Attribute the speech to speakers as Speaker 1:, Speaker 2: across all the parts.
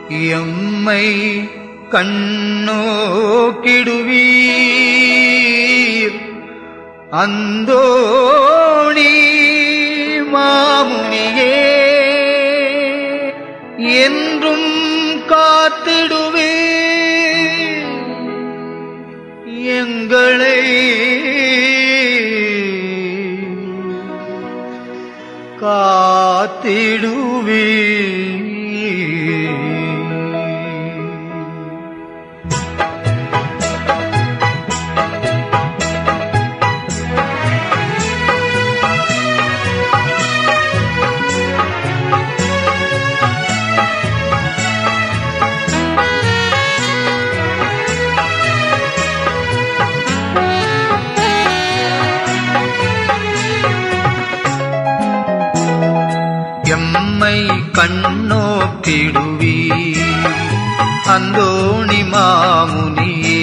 Speaker 1: எம்மை கண்ணோக்கிடுவீர் அந்தோணி மாமுனியே என்றும் காத்திடுவே எங்களை காத்திடுவே எம்மை கண்ணோக்கிடுவி அந்தோணி மாமுனியே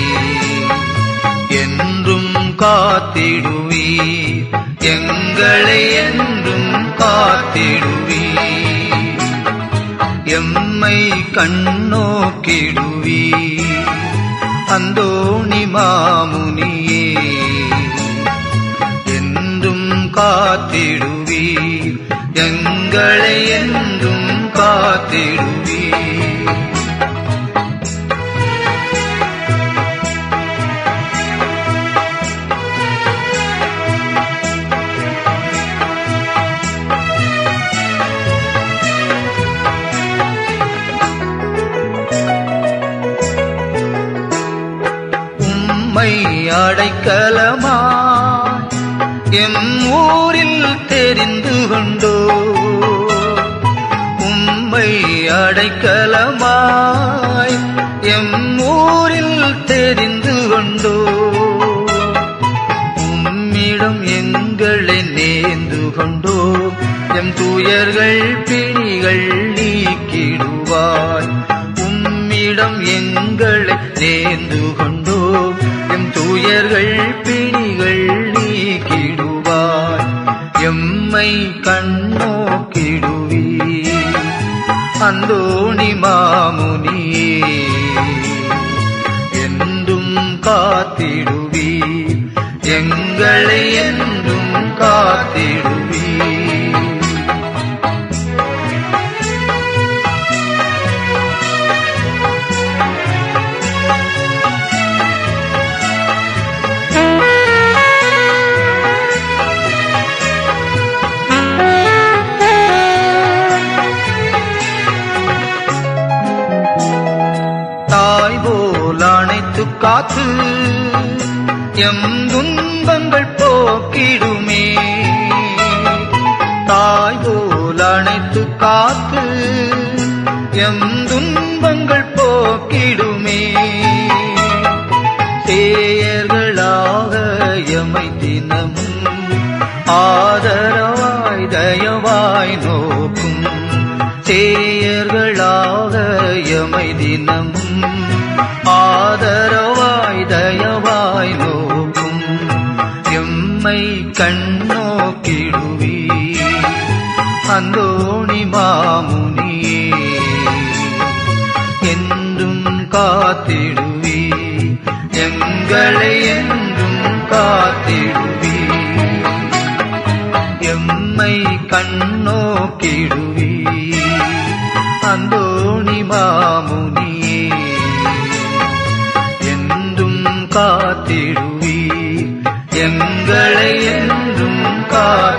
Speaker 1: என்றும் காத்திடுவி எங்களை என்றும் காத்திடுவி எம்மை கண்ணோக்கிடுவி அந்தோணி மாமுனியே என்றும் காத்திடுவீர் எங்களை என்றும் காத்திடுவீர் உம்மை அடைக்கலமா எம் ஊரில் தெரிந்து கொண்டோ உம்மை அடைக்கலமாய் எம் ஊரில் தெரிந்து கொண்டோ உம்மிடம் எங்களை நேர்ந்து கொண்டோ எம் துயர்கள் பிணிகள் நீக்கிடுவாய் உம்மிடம் எங்களை நேர்ந்து கொண்டோ எம் துயர்கள் பிணிகள் நீக்கிடுவாய் எம்மை கண்ணோக்கிடுவீ அந்தோணி மாமுனியே என்றும் காத்திடுவீ எங்களை என்றும் காத்திடுவீ தாய் போல் அணைத்து காத்து எம் துன்பங்கள் போக்கிடுமே தாய் போல் அணைத்து காத்து எம் துன்பங்கள் போக்கிடுமே சேயர்களாக எமை தினமும் ஆதரவாய் தயவாய் நோக்கும் சேயர்களாக எமை தினமும் ஆதரவாய் தயவாய் நோக்கும் எம்மை கண்ணோக்கிடுவீ அந்தோணி மாமுனியே என்றும் காத்திடுவீ எங்களை என்றும் காத்திடுவீ எம்மை கண்ணோக்கிடுவீ அந்தோணி மாமுனியே என்றும் காத்திடுவீ எங்களை என்றும் காத்திடுவீ